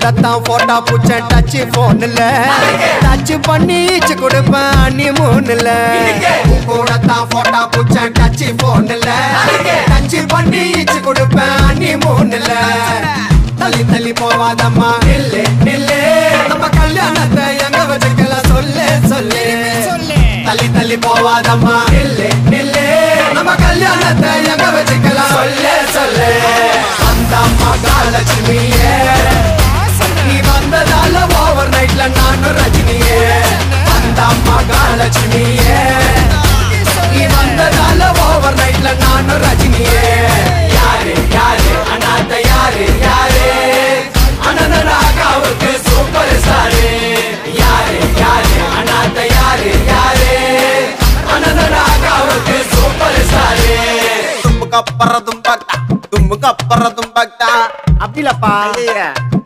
கூடத்தான் போட்டா பூச்ச டச் போன்ல டச் பண்ணி ஈச்சு கொடுப்பேன் அண்ணி மூணுல கூடத்தான் போட்டா பூச்ச டச் போன்ல டச் பண்ணி ஈச்சு கொடுப்பேன் அண்ணி மூணுல தள்ளி தள்ளி போவாதம்மா நில்லு நில்லு நம்ம கல்யாணத்தை எங்க வச்சுக்கலாம் சொல்லு சொல்லு தள்ளி தள்ளி போவாதம்மா நில்லு நில்லு நம்ம கல்யாணத்தை எங்க வச்சுக்கலாம் சொல்லு சொல்லு அந்த மகாலட்சுமியே நீ வந்ததால ஓவர் நைட்ல நானும் ரஜினியே அந்த மகாலட்சுமியே நீ வந்ததால ஓவர் நைட்ல நானும் ரஜினியே யாரு யாரு அனாத யாரு யாரு அனந்தராகாவுக்கு சூப்பர் ஸ்டாரு யாரு யாரு அனாத யாரு யாரு அனந்தராகாவுக்கு சூப்பர் ஸ்டாரு தும்புக்கப்புறதும் பக்தா தும்புக்கப்புறதும் பக்தா அப்படிலப்பா ஐயா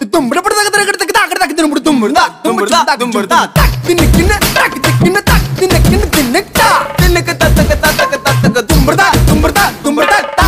தின்னுக்கு தத்துக்கு தத்துக்கு தத்துக்கு தும்புறதா தும்புறதா தும்புறதா தா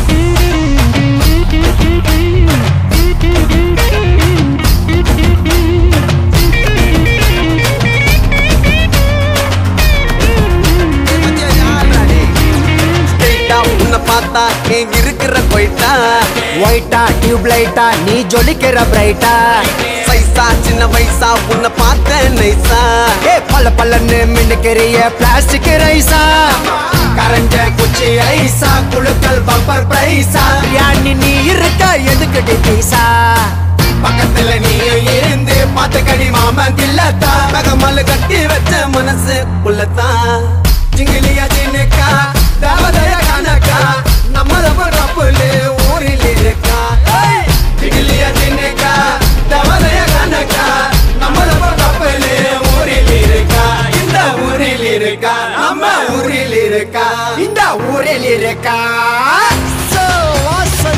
ஸ்ட்ரெயிட்டா உன்னை பார்த்தா நீ இருக்கிற போயிட்டா ஒயிட்டா டியூப் லைட்டா நீ ஜொலிக்கிற பிரைட்டா சைஸா சின்ன வயசா உன்னை பார்த்த நைஸா ஏ பல்ல பல்லன்னு மின்னுக்கிறிய பிளாஸ்டிக் ரைஸா கரண்ட குச்சி ஐசா குழுக்கள் பம்பர் பிரைஸா யானி நீ இருக்க எதுக்கு பைசா பக்கத்துல நீயும் இருந்து பார்த்த கடி மாமன் தில்லத்தா பகமல் கட்டி வச்ச மனசு உள்ளத்தான் ஜிங்கிலியா ஜினுக்கா தேவதைய கணக்கா நம்ம ரப்புலு ஊரில் இருக்கா ஜிங்கிலியா ஜினுக்கா தேவதைய கணக்கா நம்ம ரப்புலு ஊரில் இருக்கா இந்த ஊரில் இருக்கா நம்ம ஊரில் இருக்கா இந்த ஊரில் இருக்கா So awesome.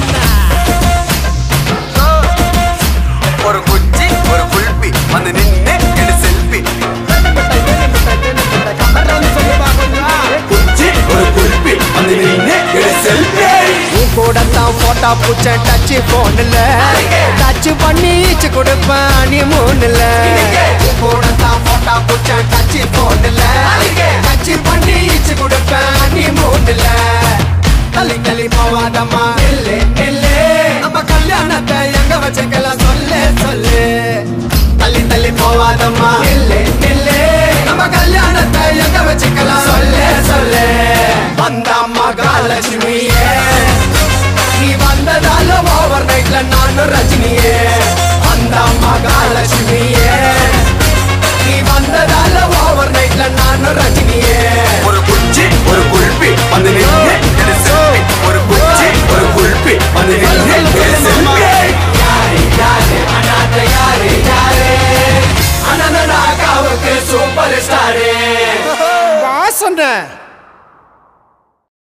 ஒரு குச்சி ஒரு குல்பி வந்து நின்னு எடு செல்ஃபி குச்சி ஒரு குல்பி வந்து நின்னு எடு செல்ஃபி நீ கூடத்தான் போட்டா பூச்ச டச் போன்ல டச் பண்ணி ஈச்சு கொடுப்பேன் நீ மூணுல நீ கூடத்தான் போட்டா பூச்ச டச் போன்ல டச் பண்ணி ஈச்சு கொடுப்பேன் நீ மூணுல தள்ளி தள்ளி போவாதம்மா